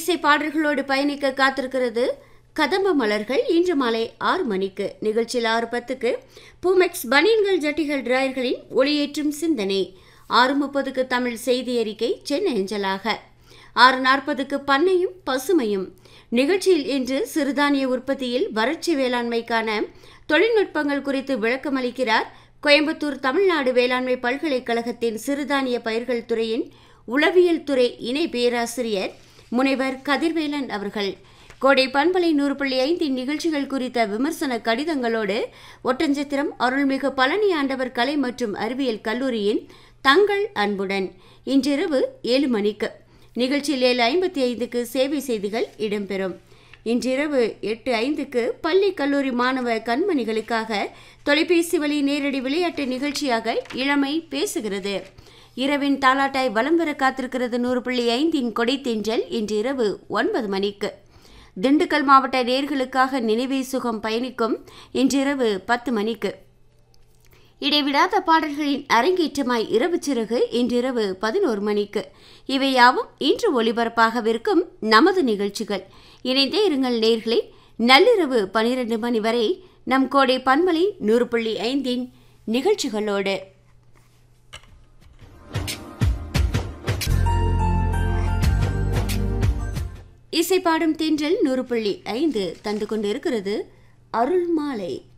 இசை பாடல்களோடு பயணிக்க காத்திருக்கிறது கதம்ப மலர்கள் இன்று மாலை ஆறு மணிக்கு நிகழ்ச்சியில் ஆறு பத்துக்கு பூமெக்ஸ் பனியன்கள் ஜட்டிகள் டிராயர்களின் ஒளியேற்றும் சிந்தனை ஆறு முப்பதுக்கு தமிழ் செய்தி அறிக்கை சென்னை அஞ்சலாக ஆறு நாற்பதுக்கு பண்ணையும் பசுமையும் நிகழ்ச்சியில் இன்று சிறுதானிய உற்பத்தியில் வறட்சி வேளாண்மைக்கான தொழில்நுட்பங்கள் குறித்து விளக்கமளிக்கிறார் கோயம்புத்தூர் தமிழ்நாடு வேளாண்மை பல்கலைக்கழகத்தின் சிறுதானிய பயிர்கள் துறையின் உளவியல் துறை இணை பேராசிரியர் முனைவர் கதிர்வேலன் அவர்கள் கோடை பண்பலை நூறு புள்ளி ஐந்தின் நிகழ்ச்சிகள் குறித்த விமர்சன கடிதங்களோடு ஒட்டஞ்சத்திரம் அருள்மிகு பழனி ஆண்டவர் கலை மற்றும் அறிவியல் கல்லூரியின் தங்கள் அன்புடன் இன்றிரவு ஏழு மணிக்கு நிகழ்ச்சியில் ஏழு ஐம்பத்தி ஐந்துக்கு சேவை செய்திகள் இடம்பெறும் இன்றிரவு எட்டு ஐந்துக்கு பள்ளி கல்லூரி மாணவ கண்மணிகளுக்காக தொலைபேசி வழி நேரடி விளையாட்டு நிகழ்ச்சியாக இளமை பேசுகிறது இரவின் தாலாட்டாய் வலம் வர காத்திருக்கிறது நூறு புள்ளி ஐந்தின் கொடை தென்றல் இன்று இரவு ஒன்பது மணிக்கு திண்டுக்கல் மாவட்ட நேர்களுக்காக நினைவே சுகம் பயணிக்கும் இன்றிரவு பத்து மணிக்கு இடைவிடாத பாடல்களின் அரங்கேற்றமாய் இரவு சிறகு இன்றிரவு பதினோரு மணிக்கு இவை யாவும் இன்று ஒளிபரப்பாகவிருக்கும் நமது நிகழ்ச்சிகள் இணைந்தே இருங்கள் நேர்களே நள்ளிரவு பனிரெண்டு மணி வரை நம் கோடை பன்மலை நூறு புள்ளி ஐந்தின் நிகழ்ச்சிகளோடு இசைப்பாடும் தென்றல் நூறு புள்ளி ஐந்து தந்து கொண்டிருக்கிறது அருள் மாலை